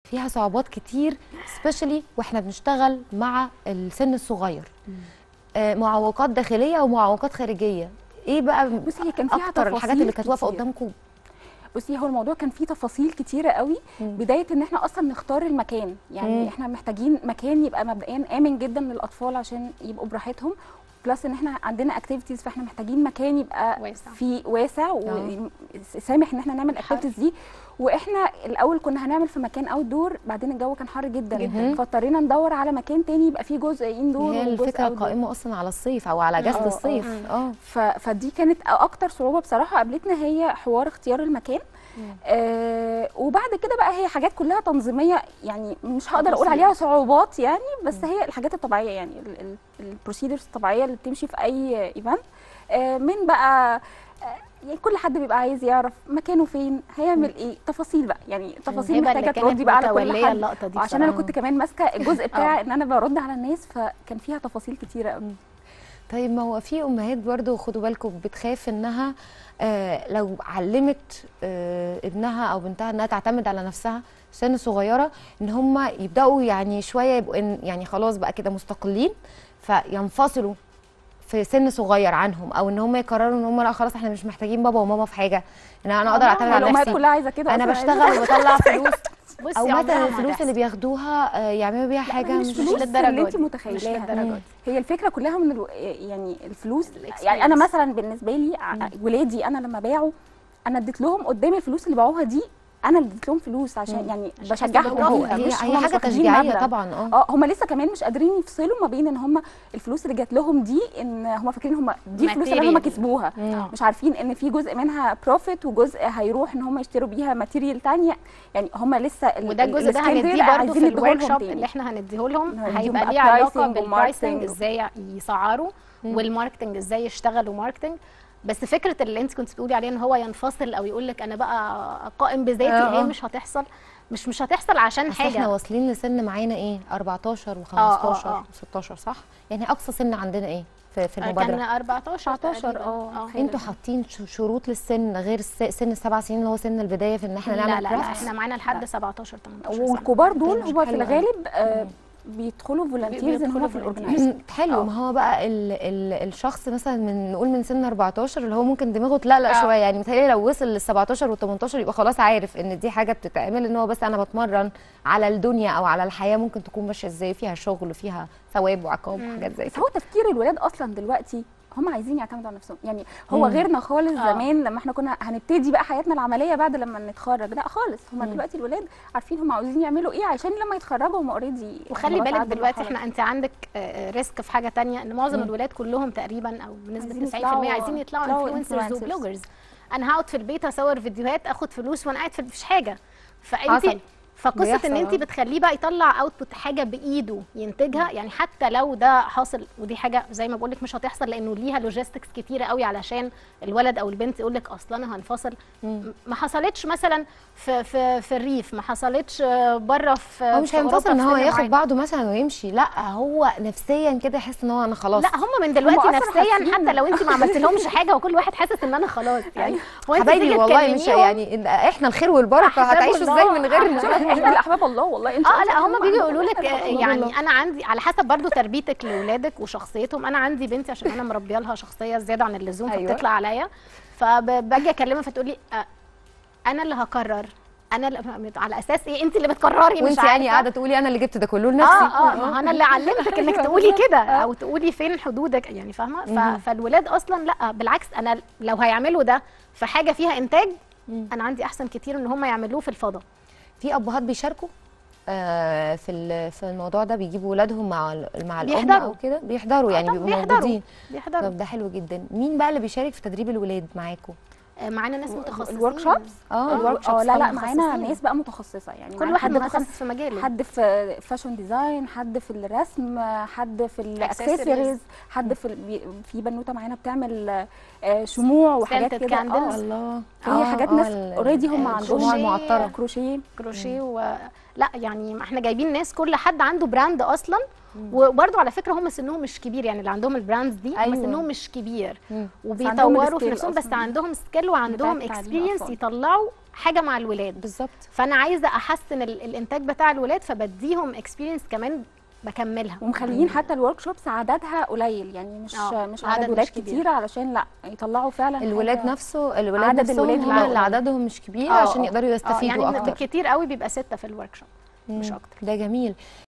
فيها صعوبات كتير سبيشالي واحنا بنشتغل مع السن الصغير آه، معوقات داخليه ومعوقات خارجيه ايه بقى بصي هي كان فيها اكتر الحاجات اللي كانت واقفه كتير. قدامكم بصي هو الموضوع كان فيه تفاصيل كتيره قوي مم. بدايه ان احنا اصلا نختار المكان يعني مم. احنا محتاجين مكان يبقى مبدئيا امن جدا للاطفال عشان يبقوا براحتهم بلس ان احنا عندنا اكتيفيتيز فاحنا محتاجين مكان يبقى واسع. فيه واسع وسامح ان احنا نعمل الاكتيفيتيز دي واحنا الاول كنا هنعمل في مكان اوت دور بعدين الجو كان حر جدا, جداً. فاضطرينا ندور على مكان تاني يبقى فيه جزء اندور هي وجزء الفكره outdoor. قائمه اصلا على الصيف او على اجازه آه، آه. الصيف اه ف... فدي كانت اكتر صعوبه بصراحه قابلتنا هي حوار اختيار المكان آه وبعد كده بقى هي حاجات كلها تنظيميه يعني مش هقدر اقول تفاصيل. عليها صعوبات يعني بس هي الحاجات الطبيعيه يعني البروسيدرز الطبيعيه اللي بتمشي في اي ايفنت آه من بقى آه يعني كل حد بيبقى عايز يعرف مكانه فين هيعمل ايه تفاصيل بقى يعني تفاصيل الهبة اللي محتاجه كانت تردي بقى على كل متولية حد اللقطة دي وعشان انا بصراحة. كنت كمان ماسكه الجزء بتاع ان انا برد على الناس فكان فيها تفاصيل كتيره قوي طيب ما هو في امهات برضو خدوا بالكم بتخاف انها آه لو علمت آه ابنها او بنتها انها تعتمد على نفسها سن صغيره ان هم يبداوا يعني شويه يبقوا إن يعني خلاص بقى كده مستقلين فينفصلوا في سن صغير عنهم او ان هم يقرروا ان هم لا خلاص احنا مش محتاجين بابا وماما في حاجه ان انا اقدر اعتمد على الامهات نفسي كلها عايزه كده انا أصلاً. بشتغل وبطلع فلوس بصي او عمرها مثلا ما الفلوس هتحصل. اللي بياخدوها آه، يعملوا بيها حاجه مش فلوس للدرجة اللي انت دي. مش متخيلاها للدرجة دي. هي الفكره كلها من الو... يعني الفلوس الexperience. يعني انا مثلا بالنسبه لي ع- ولادي انا لما باعوا انا اديت لهم قدام الفلوس اللي باعوها دي انا اللي اديت لهم فلوس عشان يعني عشان بشجعهم يحسوا هو فيها هي, مش هي هم مش حاجه واخدين تشجيعيه مبلغ. طبعا اه اه هم لسه كمان مش قادرين يفصلوا ما بين ان هم الفلوس اللي جات لهم دي ان هم فاكرين هم دي الفلوس اللي هم Material. كسبوها مم. مش عارفين ان في جزء منها بروفيت وجزء هيروح ان هم يشتروا بيها ماتيريال تانية يعني هم لسه ال- وده ال- الجزء ده السكيل هنديه دول برضه عايزين في نديهولهم الورك شوب تاني. اللي احنا هنديه لهم هنديهم هيبقى بقى ليه علاقه pricing بالبرايسنج وmarketing. ازاي يسعروا والماركتنج ازاي يشتغلوا ماركتنج بس فكره اللي انت كنت بتقولي عليه ان هو ينفصل او يقول لك انا بقى قائم بذاتي آه، هي آه. مش هتحصل مش مش هتحصل عشان اصل احنا حاجه واصلين لسن معانا ايه 14 و15 آه، آه. و16 صح يعني اقصى سن عندنا ايه في, في كان المبادره 14 14 تقريباً. اه انتوا حاطين ش- شروط للسن غير الس- سن السبع سنين اللي هو سن البدايه في ان احنا لا نعمل لا لا crafts؟ احنا معانا لحد 17 18 سنه والكبار دول طيب، هو في حلو أوي. الغالب آه بيدخلوا فولنتيرز ان بيدخلوا هم في volunteers. الاورجنايزنج حلو آه. ما هو بقى ال ال الشخص مثلا من نقول من سن 14 اللي هو ممكن دماغه تلقلق آه. شويه يعني متهيألي لو وصل لل 17 وال 18 يبقى خلاص عارف ان دي حاجه بتتعمل ان هو بس انا بتمرن على الدنيا او على الحياه ممكن تكون ماشيه ازاي فيها شغل وفيها ثواب وعقاب وحاجات زي بس كده هو تفكير الولاد اصلا دلوقتي هم عايزين يعتمدوا على نفسهم يعني هو مم. غيرنا خالص آه. زمان لما احنا كنا هنبتدي بقى حياتنا العمليه بعد لما نتخرج لا خالص هم مم. دلوقتي الولاد عارفين هم عاوزين يعملوا ايه عشان لما يتخرجوا هم اوريدي وخلي بالك دلوقتي احنا انت عندك آه، ريسك في حاجه تانية ان معظم مم. الولاد كلهم تقريبا او بنسبه عايزين 90% يطلعوا- عايزين يطلعوا يطلعوا انفلونسرز influencers. وبلوجرز انا هقعد في البيت اصور فيديوهات اخد فلوس وانا قاعد في مفيش حاجه فانت حصل. فقصه بيحصل، ان انت آه. بتخليه بقى يطلع اوتبوت حاجه بايده ينتجها يعني حتى لو ده حاصل ودي حاجه زي ما بقول لك مش هتحصل لانه ليها لوجيستكس كتيره قوي علشان الولد او البنت يقول لك اصلا انا هنفصل مم. ما حصلتش مثلا في في في الريف ما حصلتش بره في هو مش في أوروبا هينفصل ان في هو سن ياخد معين. بعضه مثلا ويمشي لا هو نفسيا كده يحس ان هو انا خلاص لا هم من دلوقتي أصلاً نفسيا حاسين. حتى لو انت ما عملتلهمش حاجه وكل واحد حاسس ان انا خلاص يعني هو انت حبايبي تيجي والله مش تكلميهم- يعني إن احنا الخير والبركه أحباب هتعيشوا الله. ازاي من غيرنا احنا احباب الله والله انت اه لا هم بيجوا يقولوا لك الله. يعني انا عندي على حسب برضو تربيتك لاولادك وشخصيتهم انا عندي بنتي عشان انا مربيه لها شخصيه زياده عن اللزوم أيوة. فبتطلع عليا فباجي اكلمها فتقول لي آه انا اللي هقرر انا اللي على اساس ايه انت اللي بتقرري مش وانت يعني عارفة. قاعده تقولي انا اللي جبت ده كله لنفسي اه اه ما هو انا اللي علمتك انك أيوة تقولي بالظبط. كده آه. او تقولي فين حدودك يعني فاهمه مهم. ف- فالولاد اصلا لا بالعكس انا لو هيعملوا ده في حاجه فيها انتاج مم. انا عندي احسن كتير ان هم يعملوه في الفضاء في ابهات بيشاركوا آه في ال- في الموضوع ده بيجيبوا ولادهم مع ال- مع الام بيحضروا. او كده بيحضروا يعني طب بيبقوا بيحضروا. موجودين بيحضروا طب ده حلو جدا مين بقى اللي بيشارك في تدريب الولاد معاكم آه، معانا ناس متخصصين الورك شوبس اه الورك workshops اه لا لا طبعاً معانا مخصصين. ناس بقى متخصصه يعني كل معانا واحد حد مثلا متخصص في مجاله حد في فاشن ديزاين حد في الرسم حد في الاكسسوارز حد في ال- بي- في بنوته معانا بتعمل آه، شموع وحاجات Scented كده candles. اه الله هي حاجات ناس ال- already هم ال- عندهم الشموع كروشيه. المعطره كروشيه كروشيه و لا يعني ما احنا جايبين ناس كل حد عنده براند اصلا وبرده على فكره هم سنهم مش كبير يعني اللي عندهم البراندز دي أيوة. هم سنهم مش كبير مم. عندهم وبيطوروا في السكيل نفسهم بس أصلاً. عندهم سكيل وعندهم بتاع تعليم اكسبيرينس الأطفال. يطلعوا حاجه مع الولاد بالظبط فانا عايزه احسن ال- الانتاج بتاع الولاد فبديهم اكسبيرينس كمان بكملها ومخليين حتى الورك شوبس عددها قليل يعني مش آه، مش العدد عدد مش ولاد كبير. كتير علشان لا يطلعوا فعلا الولاد حاجة- نفسه الولاد عدد نفسهم الولاد هم اللي اللي معاهم. عددهم مش كبير آه، عشان آه. يقدروا اه يستفيدوا يعني اكتر بالكتير قوي بيبقى سته في الورك شوب مش مم. اكتر ده جميل